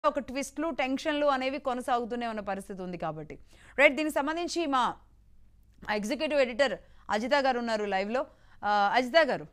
ఒక ట్విస్ట్లు టెన్షన్లు అనేవి కొనసాగుతూనే ఉన్న పరిస్థితి ఉంది కాబట్టి రైట్ దీనికి సంబంధించి మా ఎగ్జిక్యూటివ్ ఎడిటర్ అజిత గారు ఉన్నారు లైవ్లో అజిత గారు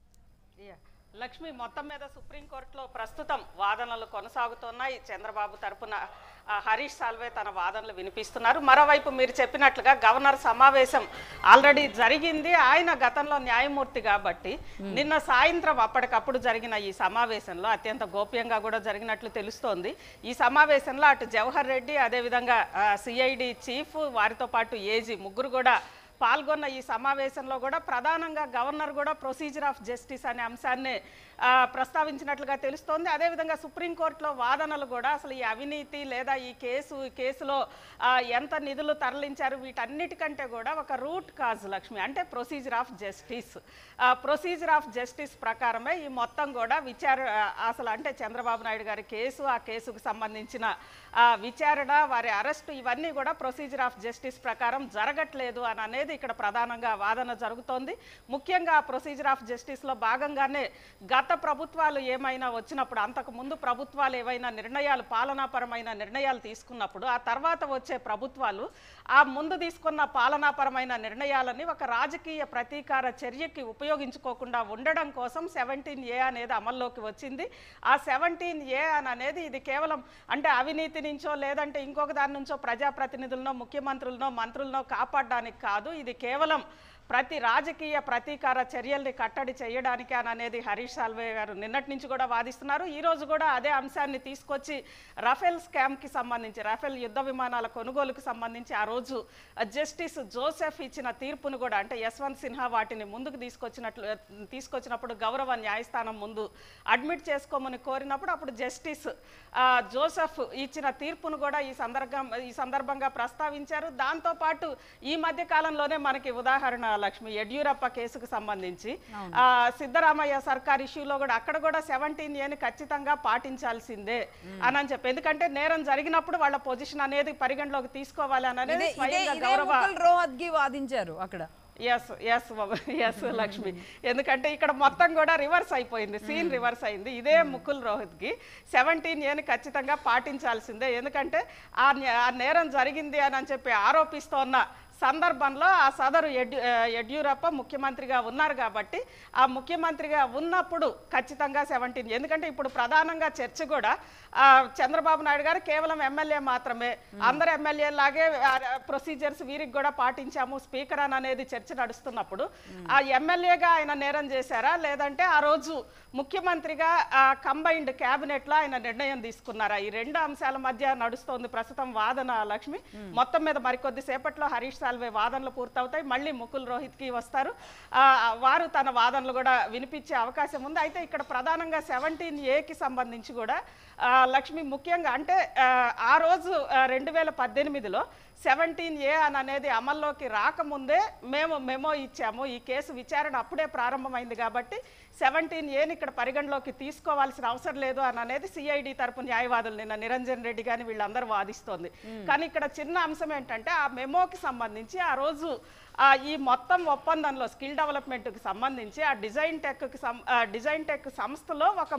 యా. లక్ష్మి మొత్తం మీద సుప్రీంకోర్టులో ప్రస్తుతం వాదనలు కొనసాగుతున్నాయి చంద్రబాబు తరపున ఆ, హరీష్ సాల్వే తన వాదనలు వినిపిస్తున్నారు మరోవైపు మీరు చెప్పినట్లుగా గవర్నర్ సమావేశం ఆల్రెడీ జరిగింది ఆయన గతంలో న్యాయమూర్తి కాబట్టి నిన్న సాయంత్రం అప్పటికప్పుడు జరిగిన ఈ సమావేశంలో అత్యంత గోప్యంగా కూడా జరిగినట్లు తెలుస్తోంది ఈ సమావేశంలో అటు జవహర్ రెడ్డి అదేవిధంగా సిఐడి చీఫ్ వారితో పాటు ఏజీ ముగ్గురు కూడా పాల్గొన్న ఈ సమావేశంలో కూడా ప్రధానంగా గవర్నర్ కూడా ప్రొసీజర్ ఆఫ్ జస్టిస్ అనే అంశాన్ని ఆ, ప్రస్తావించినట్లుగా తెలుస్తోంది అదేవిధంగా సుప్రీంకోర్టులో వాదనలు కూడా అసలు ఈ అవినీతి లేదా ఈ కేసు ఈ కేసులో ఆ, ఎంత నిధులు తరలించారు వీటన్నిటికంటే కూడా ఒక రూట్ కాజ్ లక్ష్మి అంటే procedure of justice procedure of justice ప్రకారమే ఈ మొత్తం కూడా విచార ఆ, అసలు అంటే చంద్రబాబు నాయుడు గారి కేసు ఆ కేసుకు సంబంధించిన ఆ, విచారణ వారి అరెస్టు ఇవన్నీ కూడా ప్రొసీజర్ ఆఫ్ జస్టిస్ ప్రకారం జరగట్లేదు అని అనేది ఇక్కడ ప్రధానంగా వాదన జరుగుతోంది ముఖ్యంగా ప్రొసీజర్ ఆఫ్ జస్టిస్లో భాగంగానే గత ప్రభుత్వాలు ఏమైనా వచ్చినప్పుడు అంతకు ముందు ప్రభుత్వాలు ఏవైనా నిర్ణయాలు పాలనాపరమైన నిర్ణయాలు తీసుకున్నప్పుడు ఆ తర్వాత వచ్చే ప్రభుత్వాలు ఆ ముందు తీసుకున్న పాలనాపరమైన నిర్ణయాలని ఒక రాజకీయ ప్రతీకార చర్యకి ఉపయోగించుకోకుండా ఉండడం కోసం సెవెంటీన్ ఏ అనేది అమల్లోకి వచ్చింది ఆ సెవెంటీన్ ఏ అని అనేది ఇది కేవలం అంటే అవినీతి నుంచో లేదంటే ఇంకొక దాని నుంచో ప్రజాప్రతినిధులనో ముఖ్యమంత్రులనో మంత్రులనో కాపాడడానికి కాదు ఇది కేవలం ప్రతి రాజకీయ ప్రతీకార చర్యల్ని కట్టడి చేయడానికి అని అనేది హరీష్ సాల్వే గారు నిన్నటి నుంచి కూడా వాదిస్తున్నారు ఈ రోజు కూడా అదే అంశాన్ని తీసుకొచ్చి రఫేల్ స్కామ్కి సంబంధించి రఫేల్ యుద్ధ విమానాల కొనుగోలుకు సంబంధించి ఆ రోజు జస్టిస్ జోసెఫ్ ఇచ్చిన తీర్పును కూడా అంటే యశ్వంత్ సిన్హా వాటిని ముందుకు తీసుకొచ్చినట్లు తీసుకొచ్చినప్పుడు గౌరవ న్యాయస్థానం ముందు అడ్మిట్ చేసుకోమని కోరినప్పుడు అప్పుడు జస్టిస్ ఆ, జోసెఫ్ ఇచ్చిన తీర్పును కూడా ఈ సందర్భం ఈ సందర్భంగా ప్రస్తావించారు దాంతోపాటు ఈ మధ్య కాలంలోనే మనకి ఉదాహరణ లక్ష్మి యడ్యూరప్ప కేసుకు సంబంధించి ఆ, సిద్ధరామయ్య సర్కార్ ఇష్యూలో కూడా అక్కడ కూడా సెవెంటీన్ ఏని ఖచ్చితంగా పాటించాల్సిందే అని అని చెప్పి ఎందుకంటే నేరం జరిగినప్పుడు వాళ్ళ పొజిషన్ అనేది పరిగణలోకి తీసుకోవాలి అని అనేది ఇదే ఇదే స్వయంగా ఇదే గౌరవ ముకుల్ రోహత్గి వాదించారు అక్కడ ఎస్ ఎస్ ఎస్ లక్ష్మి ఎందుకంటే ఇక్కడ మొత్తం కూడా రివర్స్ అయిపోయింది సీన్ రివర్స్ అయింది ఇదే ముకుల్ రోహిత్కి సెవెంటీన్ ఏని ఖచ్చితంగా పాటించాల్సిందే ఎందుకంటే ఆ నే- ఆ నేరం జరిగింది అని అని చెప్పి ఆరోపిస్తోన్న సందర్భంలో ఆ సదరు యడ్యూ ఆ, యడ్యూరప్ప ముఖ్యమంత్రిగా ఉన్నారు కాబట్టి ఆ ముఖ్యమంత్రిగా ఉన్నప్పుడు ఖచ్చితంగా సెవెంటీన్ ఎందుకంటే ఇప్పుడు ప్రధానంగా చర్చ కూడా ఆ, చంద్రబాబు నాయుడు గారు కేవలం ఎమ్మెల్యే మాత్రమే అందరు ఎమ్మెల్యే లాగే ప్రొసీజర్స్ వీరికి కూడా పాటించాము స్పీకర్ అని అనేది చర్చ నడుస్తున్నప్పుడు ఆ ఎమ్మెల్యేగా ఆయన నేరం చేశారా లేదంటే ఆ రోజు ముఖ్యమంత్రిగా కంబైన్డ్ క్యాబినెట్ లో ఆయన నిర్ణయం తీసుకున్నారా ఈ రెండు అంశాల మధ్య నడుస్తోంది ప్రస్తుతం వాదన లక్ష్మి మొత్తం మీద మరికొద్ది సేపట్లో హరీష్ సాల్వే వాదనలు పూర్తవుతాయి మళ్ళీ ముకుల్ రోహిత్ కి వస్తారు ఆ, వారు తన వాదనలు కూడా వినిపించే అవకాశం ఉంది అయితే ఇక్కడ ప్రధానంగా సెవెంటీన్ ఏకి సంబంధించి కూడా ఆ, లక్ష్మి ముఖ్యంగా అంటే ఆ, ఆ రోజు రెండు వేల పద్దెనిమిదిలో సెవెంటీన్ ఏ అని అనేది అమల్లోకి రాకముందే మేము మెమో ఇచ్చాము ఈ కేసు విచారణ అప్పుడే ప్రారంభమైంది కాబట్టి సెవెంటీన్ ఏని ఇక్కడ పరిగణలోకి తీసుకోవాల్సిన అవసరం లేదు అని అనేది సిఐడి తరపు న్యాయవాదులు నిన్న నిరంజన్ రెడ్డి గాని వీళ్ళందరూ వాదిస్తోంది కానీ ఇక్కడ చిన్న అంశం ఏంటంటే ఆ మెమోకి సంబంధించి ఆ రోజు ఆ ఈ మొత్తం ఒప్పందంలో స్కిల్ డెవలప్మెంట్కి సంబంధించి ఆ డిజైన్ టెక్కి సం ఆ డిజైన్ టెక్ సంస్థలో ఒక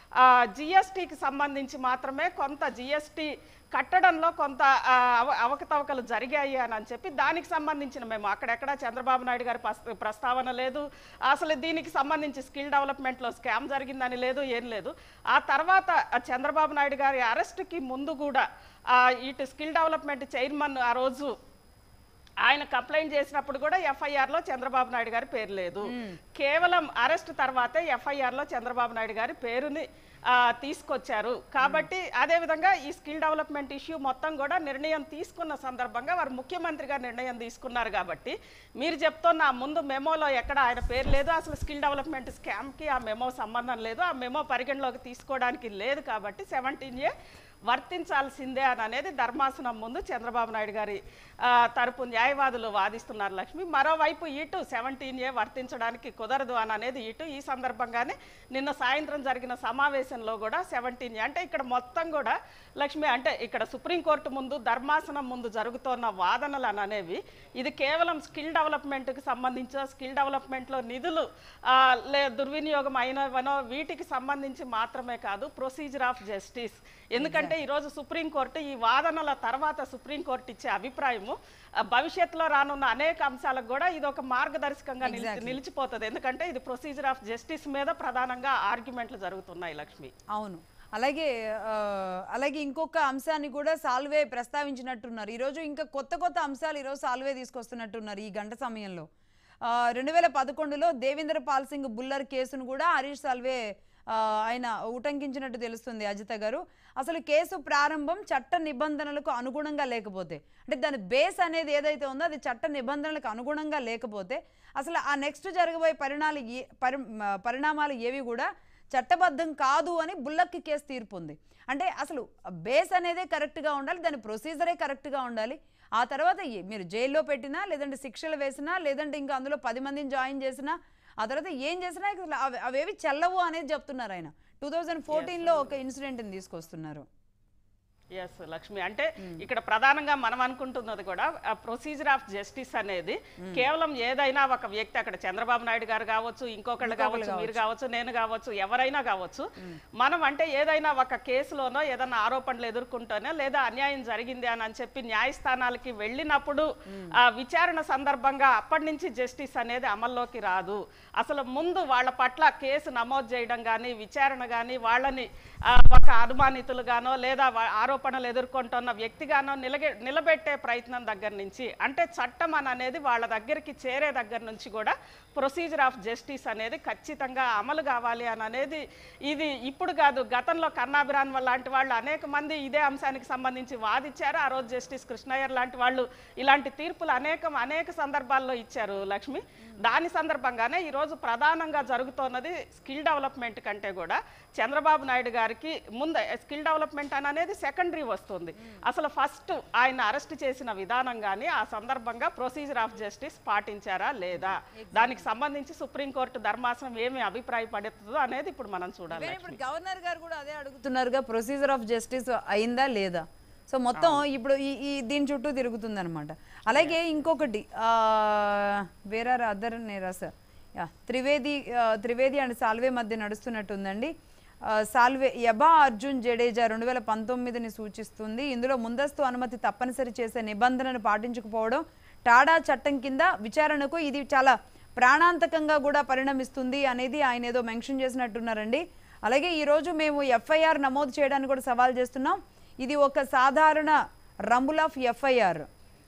జిఎస్టీకి సంబంధించి మాత్రమే కొంత జిఎస్టీ కట్టడంలో కొంత ఆ, అవ అవకతవకలు జరిగాయి అని అని చెప్పి దానికి సంబంధించిన మేము అక్కడెక్కడ చంద్రబాబు నాయుడు గారి పస్- ప్రస్తావన లేదు అసలు దీనికి సంబంధించి స్కిల్ డెవలప్మెంట్లో స్కామ్ జరిగిందని లేదు ఏం లేదు ఆ తర్వాత ఆ చంద్రబాబు నాయుడు గారి అరెస్ట్కి ముందు కూడా ఆ, ఇటు స్కిల్ డెవలప్మెంట్ చైర్మన్ ఆ రోజు ఆయన కంప్లైంట్ చేసినప్పుడు కూడా ఎఫ్ఐఆర్ లో చంద్రబాబు నాయుడు గారి పేరు లేదు కేవలం అరెస్ట్ తర్వాతే ఎఫ్ఐఆర్ లో చంద్రబాబు నాయుడు గారి పేరుని ఆ, తీసుకొచ్చారు కాబట్టి అదే విధంగా ఈ స్కిల్ డెవలప్మెంట్ ఇష్యూ మొత్తం కూడా నిర్ణయం తీసుకున్న సందర్భంగా వారు ముఖ్యమంత్రిగా నిర్ణయం తీసుకున్నారు కాబట్టి మీరు చెప్తున్న ఆ ముందు మెమోలో ఎక్కడ ఆయన పేరు లేదు అసలు స్కిల్ డెవలప్మెంట్ స్కామ్కి ఆ మెమో సంబంధం లేదు ఆ మెమో పరిగణలోకి తీసుకోవడానికి లేదు కాబట్టి సెవెంటీన్ ఏ వర్తించాల్సిందే అని అనేది ధర్మాసనం ముందు చంద్రబాబు నాయుడు గారి ఆ, తరపు న్యాయవాదులు వాదిస్తున్నారు లక్ష్మి మరోవైపు ఇటు సెవెంటీన్ ఏ వర్తించడానికి కుదరదు అని అనేది ఇటు ఈ సందర్భంగానే నిన్న సాయంత్రం జరిగిన సమావేశం నామినేషన్లో కూడా సెవెంటీన్ అంటే ఇక్కడ మొత్తం కూడా లక్ష్మి అంటే ఇక్కడ సుప్రీంకోర్టు ముందు ధర్మాసనం ముందు జరుగుతున్న వాదనలు అని అనేవి ఇది కేవలం స్కిల్ డెవలప్మెంట్కి సంబంధించిన స్కిల్ డెవలప్మెంట్లో నిధులు ఆ, లే దుర్వినియోగం అయినవనో వీటికి సంబంధించి మాత్రమే కాదు ప్రొసీజర్ ఆఫ్ జస్టిస్ ఎందుకంటే ఈరోజు సుప్రీంకోర్టు ఈ వాదనల తర్వాత సుప్రీంకోర్టు ఇచ్చే అభిప్రాయము ఆ, భవిష్యత్తులో రానున్న అనేక అంశాలకు కూడా ఇది ఒక మార్గదర్శకంగా నిలిచి- Exactly. నిలిచిపోతుంది ఎందుకంటే ఇది ప్రొసీజర్ ఆఫ్ జస్టిస్ మీద ప్రధానంగా ఆర్గ్యుమెంట్లు జరుగుతున్నాయి లక్ష్మి అవును అలాగే ఆ, అలాగే ఇంకొక అంశాన్ని కూడా సాల్వే ప్రస్తావించినట్టున్నారు ఈరోజు ఇంకా కొత్త కొత్త అంశాలు ఈరోజు సాల్వే తీసుకొస్తున్నట్టున్నారు ఈ గంట సమయంలో రెండు వేల పదకొండులో దేవేంద్ర పాల్ సింగ్ బుల్లర్ కేసును కూడా హరీష్ సాల్వే ఆ, ఆయన ఉటంకించినట్టు తెలుస్తుంది అజిత గారు అసలు కేసు ప్రారంభం చట్ట నిబంధనలకు అనుగుణంగా లేకపోతే అంటే దాని బేస్ అనేది ఏదైతే ఉందో అది చట్ట నిబంధనలకు అనుగుణంగా లేకపోతే అసలు ఆ నెక్స్ట్ జరగబోయే పరిణాలు ఏ- పరి పరిణామాలు ఏవి కూడా చట్టబద్ధం కాదు అని బుల్లక్కి కేసు తీర్పు ఉంది అంటే అసలు బేస్ అనేదే కరెక్ట్గా ఉండాలి దాని ప్రొసీజరే కరెక్ట్గా ఉండాలి ఆ తర్వాత ఏ- మీరు జైల్లో పెట్టినా లేదంటే శిక్షలు వేసినా లేదంటే ఇంకా అందులో పది మందిని జాయిన్ చేసినా ఆ తర్వాత ఏం చేసినా అసలు అవి అవేవి చెల్లవు అనేది చెప్తున్నారు ఆయన టూ థౌజండ్ ఫోర్టీన్లో ఒక ఇన్సిడెంట్ని తీసుకొస్తున్నారు ఎస్ లక్ష్మి అంటే ఇక్కడ ప్రధానంగా మనం అనుకుంటున్నది కూడా ప్రొసీజర్ ఆఫ్ జస్టిస్ అనేది కేవలం ఏదైనా ఒక వ్యక్తి అక్కడ చంద్రబాబు నాయుడు గారు కావచ్చు ఇంకొకళ్ళు కావచ్చు మీరు కావచ్చు నేను కావచ్చు ఎవరైనా కావచ్చు మనం అంటే ఏదైనా ఒక కేసులోనో ఏదైనా ఆరోపణలు ఎదుర్కొంటేనే లేదా అన్యాయం జరిగింది అని అని చెప్పి న్యాయస్థానాలకి వెళ్ళినప్పుడు ఆ విచారణ సందర్భంగా అప్పటి నుంచి జస్టిస్ అనేది అమల్లోకి రాదు అసలు ముందు వాళ్ళ పట్ల కేసు నమోదు చేయడం కానీ విచారణ కానీ వాళ్ళని ఆ, ఒక అనుమానితులుగానో లేదా వా- ఆరోపణలు ఎదుర్కొంటున్న వ్యక్తిగానో నిలగే నిలబెట్టే ప్రయత్నం దగ్గర నుంచి అంటే చట్టం అని అనేది వాళ్ళ దగ్గరికి చేరే దగ్గర నుంచి కూడా ప్రొసీజర్ ఆఫ్ జస్టిస్ అనేది ఖచ్చితంగా అమలు కావాలి అని అనేది ఇది ఇప్పుడు కాదు గతంలో కన్నాభిరాన్ లాంటి వాళ్ళు అనేక మంది ఇదే అంశానికి సంబంధించి వాదిచ్చారు ఆ రోజు జస్టిస్ కృష్ణయ్యర్ లాంటి వాళ్ళు ఇలాంటి తీర్పులు అనేక అనేక సందర్భాల్లో ఇచ్చారు లక్ష్మి దాని సందర్భంగానే ఈరోజు ప్రధానంగా జరుగుతున్నది స్కిల్ డెవలప్మెంట్ కంటే కూడా చంద్రబాబు నాయుడు గారికి ముందే స్కిల్ డెవలప్మెంట్ అని అనేది సెకండరీ వస్తుంది అసలు ఫస్ట్ ఆయన అరెస్ట్ చేసిన విధానం కానీ ఆ సందర్భంగా ప్రొసీజర్ ఆఫ్ జస్టిస్ పాటించారా లేదా దానికి సంబంధించి సుప్రీంకోర్టు ధర్మాసనం ఏమి అభిప్రాయపడుతుందో అనేది ఇప్పుడు మనం చూడాలి ఈవెన్ ఇప్పుడు గవర్నర్ గారు కూడా అదే అడుగుతున్నారుగా ప్రొసీజర్ ఆఫ్ జస్టిస్ అయిందా లేదా సో మొత్తం ఇప్పుడు ఈ ఈ దీని చుట్టూ తిరుగుతుంది అనమాట అలాగే ఇంకొకటి వేరే అదర్ నేరాస్ యా త్రివేది ఆ, త్రివేది అండ్ సాల్వే మధ్య నడుస్తున్నట్టుందండి ఆ, సాల్వే యబా అర్జున్ జడేజా రెండు వేల పంతొమ్మిదిని సూచిస్తుంది ఇందులో ముందస్తు అనుమతి తప్పనిసరి చేసే నిబంధనను పాటించకపోవడం టాడా చట్టం కింద విచారణకు ఇది చాలా ప్రాణాంతకంగా కూడా పరిణమిస్తుంది అనేది ఆయన ఏదో మెన్షన్ చేసినట్టున్నారండి అలాగే ఈరోజు మేము ఎఫ్ఐఆర్ నమోదు చేయడానికి కూడా సవాల్ చేస్తున్నాం ఇది ఒక సాధారణ rumble of FIR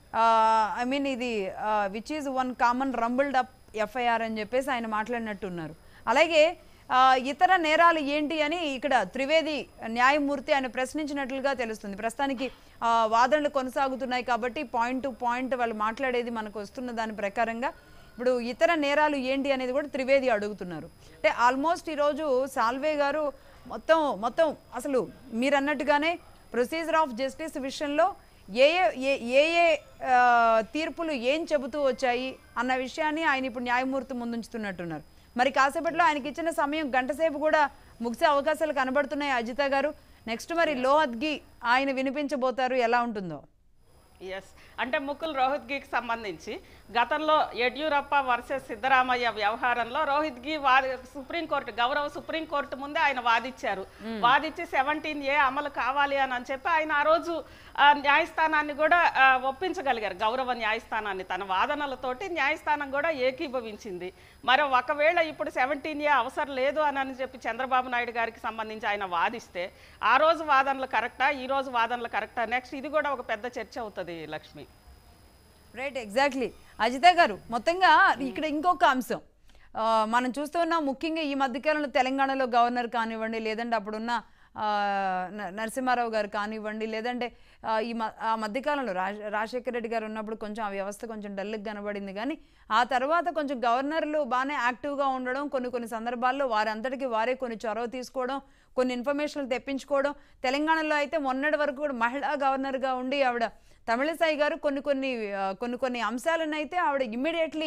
I mean ఇది which is one common rumbled up FIR అని చెప్పేసి ఆయన మాట్లాడినట్టున్నారు అలాగే ఆ, ఇతర నేరాలు ఏంటి అని ఇక్కడ త్రివేది న్యాయమూర్తి ఆయన ప్రశ్నించినట్లుగా తెలుస్తుంది ప్రస్తుతానికి ఆ, వాదనలు కొనసాగుతున్నాయి కాబట్టి పాయింట్ టు పాయింట్ వాళ్ళు మాట్లాడేది మనకు వస్తున్న దాని ప్రకారంగా ఇప్పుడు ఇతర నేరాలు ఏంటి అనేది కూడా త్రివేది అడుగుతున్నారు అంటే ఆల్మోస్ట్ ఈరోజు సాల్వే గారు మొత్తం మొత్తం అసలు మీరు అన్నట్టుగానే ప్రొసీజర్ ఆఫ్ జస్టిస్ విషయంలో ఏ ఏ ఏ- ఏ ఏ ఆ, తీర్పులు ఏం చెబుతూ వచ్చాయి అన్న విషయాన్ని ఆయన ఇప్పుడు న్యాయమూర్తి ముందుంచుతున్నట్టున్నారు మరి కాసేపట్లో ఆయనకి ఇచ్చిన సమయం గంట సేపు కూడా ముగిసే అవకాశాలు కనబడుతున్నాయి అజిత గారు నెక్స్ట్ మరి లోహద్గి ఆయన వినిపించబోతారు ఎలా ఉంటుందో ఎస్ అంటే ముకుల్ రోహిత్గికి సంబంధించి గతంలో యడ్యూరప్ప వర్సెస్ సిద్ధరామయ్య వ్యవహారంలో రోహిత్గి వాది సుప్రీంకోర్టు గౌరవ సుప్రీంకోర్టు ముందే ఆయన వాదిచ్చారు వాదిచ్చి సెవెంటీన్ ఏ అమలు కావాలి అని అని చెప్పి ఆయన ఆ రోజు ఆ, న్యాయస్థానాన్ని కూడా ఆ, ఒప్పించగలిగారు గౌరవ న్యాయస్థానాన్ని తన వాదనలతోటి న్యాయస్థానం కూడా ఏకీభవించింది మరి ఒకవేళ ఇప్పుడు సెవెంటీన్ ఏ అవసరం లేదు అని అని చెప్పి చంద్రబాబు నాయుడు గారికి సంబంధించి ఆయన వాదిస్తే ఆ రోజు వాదనలు కరెక్టా ఈ రోజు వాదనలు కరెక్టా నెక్స్ట్ ఇది కూడా ఒక పెద్ద చర్చ అవుతుంది లక్ష్మి రైట్ ఎగ్జాక్ట్లీ అజిత గారు మొత్తంగా ఇక్కడ ఇంకొక అంశం ఆ, మనం చూస్తూ ఉన్నాం ముఖ్యంగా ఈ మధ్యకాలంలో తెలంగాణలో గవర్నర్ కానివ్వండి లేదంటే అప్పుడున్న ఆ, న- నరసింహారావు గారు కానివ్వండి లేదంటే ఆ, ఈ మ ఆ మధ్యకాలంలో రాజ రాజశేఖర రెడ్డి గారు ఉన్నప్పుడు కొంచెం ఆ వ్యవస్థ కొంచెం డల్గా కనబడింది కానీ ఆ తర్వాత కొంచెం గవర్నర్లు బాగానే యాక్టివ్గా ఉండడం కొన్ని కొన్ని సందర్భాల్లో వారంతటికి వారే కొన్ని చొరవ తీసుకోవడం కొన్ని ఇన్ఫర్మేషన్లు తెప్పించుకోవడం తెలంగాణలో అయితే మొన్నటి వరకు కూడా మహిళా గవర్నర్గా ఉండి ఆవిడ తమిళసాయి గారు కొన్ని కొన్ని ఆ, కొన్ని కొన్ని అంశాలను అయితే ఆవిడ ఇమ్మీడియట్లీ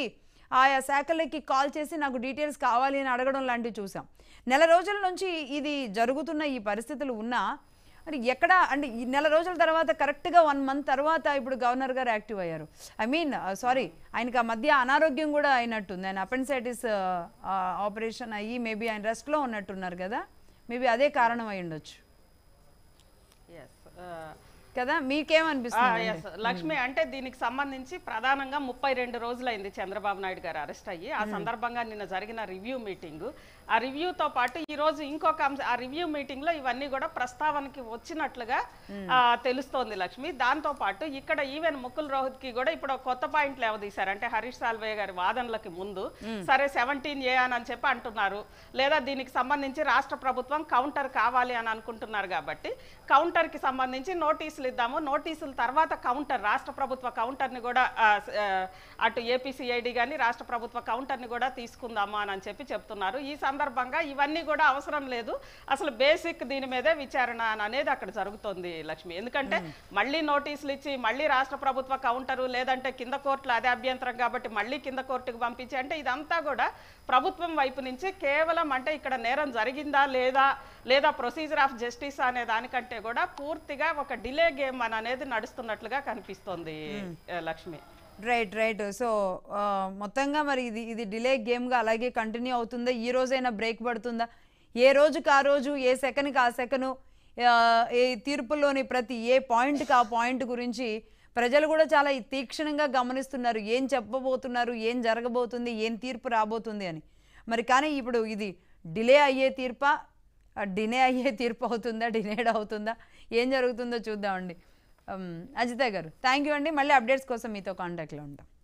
ఆయా శాఖలకి కాల్ చేసి నాకు డీటెయిల్స్ కావాలి అని అడగడం లాంటివి చూసాం నెల రోజుల నుంచి ఇది జరుగుతున్న ఈ పరిస్థితులు ఉన్నా అంటే ఎక్కడ అంటే ఈ నెల రోజుల తర్వాత కరెక్ట్గా వన్ మంత్ తర్వాత ఇప్పుడు గవర్నర్ గారు యాక్టివ్ అయ్యారు ఐ మీన్ సారీ ఆయనకి ఆ మధ్య అనారోగ్యం కూడా అయినట్టుంది ఆయన అపెండిసైటిస్ ఆపరేషన్ అయ్యి మేబీ ఆయన రెస్ట్లో ఉన్నట్టున్నారు కదా మేబీ అదే కారణం అయి ఉండొచ్చు ఎస్ కదా మీకేమనిపిస్తుంది ఎస్ లక్ష్మి అంటే దీనికి సంబంధించి ప్రధానంగా ముప్పై రెండు రోజులైంది చంద్రబాబు నాయుడు గారు అరెస్ట్ అయ్యి ఆ సందర్భంగా నిన్న జరిగిన రివ్యూ మీటింగ్ ఆ రివ్యూతో పాటు ఈ రోజు ఇంకొక అంశం ఆ రివ్యూ మీటింగ్ లో ఇవన్నీ కూడా ప్రస్తావనకి వచ్చినట్లుగా ఆ, తెలుస్తోంది లక్ష్మి దాంతో పాటు ఇక్కడ ఈవెన్ ముకుల్ రోహిత్ కి కూడా ఇప్పుడు ఒక కొత్త పాయింట్ లేవదీశారు అంటే హరీష్ సాల్వే గారి వాదనలకి ముందు సరే సెవెంటీన్ ఏ అని చెప్పి అంటున్నారు లేదా దీనికి సంబంధించి రాష్ట్ర ప్రభుత్వం కౌంటర్ కావాలి అని అనుకుంటున్నారు కాబట్టి కౌంటర్ కి సంబంధించి నోటీసులు ఇద్దాము నోటీసుల తర్వాత కౌంటర్ రాష్ట్ర ప్రభుత్వ కౌంటర్ ని కూడా ఆ, స- ఆ, అటు ఏపీసీఐడి కానీ రాష్ట్ర ప్రభుత్వ కౌంటర్ ని కూడా తీసుకుందామా అని చెప్పి చెప్తున్నారు ఈ సందర్భంగా ఇవన్నీ కూడా అవసరం లేదు అసలు బేసిక్ దీని మీదే విచారణ అని అనేది అక్కడ జరుగుతోంది లక్ష్మి ఎందుకంటే మళ్ళీ నోటీసులు ఇచ్చి మళ్ళీ రాష్ట్ర ప్రభుత్వ కౌంటరు లేదంటే కింద కోర్టులో అదే అభ్యంతరం కాబట్టి మళ్ళీ కింద కోర్టుకు పంపించి అంటే ఇదంతా కూడా ప్రభుత్వం వైపు నుంచి కేవలం అంటే ఇక్కడ నేరం జరిగిందా లేదా లేదా ప్రొసీజర్ ఆఫ్ జస్టిస్ అనే దానికంటే కూడా పూర్తిగా ఒక డిలే గేమ్ అని అనేది నడుస్తున్నట్లుగా కనిపిస్తోంది ఆ, లక్ష్మి రైట్ రైట్ సో మొత్తంగా మరి ఇది ఇది డిలే గేమ్గా అలాగే కంటిన్యూ అవుతుందా ఈ రోజైనా బ్రేక్ పడుతుందా ఏ రోజుకి ఆ రోజు ఏ సెకండ్కి ఆ సెకను ఏ తీర్పులోని ప్రతి ఏ పాయింట్కి ఆ పాయింట్ గురించి ప్రజలు కూడా చాలా తీక్షణంగా గమనిస్తున్నారు ఏం చెప్పబోతున్నారు ఏం జరగబోతుంది ఏం తీర్పు రాబోతుంది అని మరి కానీ ఇప్పుడు ఇది డిలే అయ్యే తీర్పా డినే అయ్యే తీర్పు అవుతుందా డినేడ్ అవుతుందా ఏం జరుగుతుందో చూద్దామండి అజిత గారు థ్యాంక్ యూ అండి మళ్ళీ అప్డేట్స్ కోసం మీతో కాంటాక్ట్లో ఉంటాం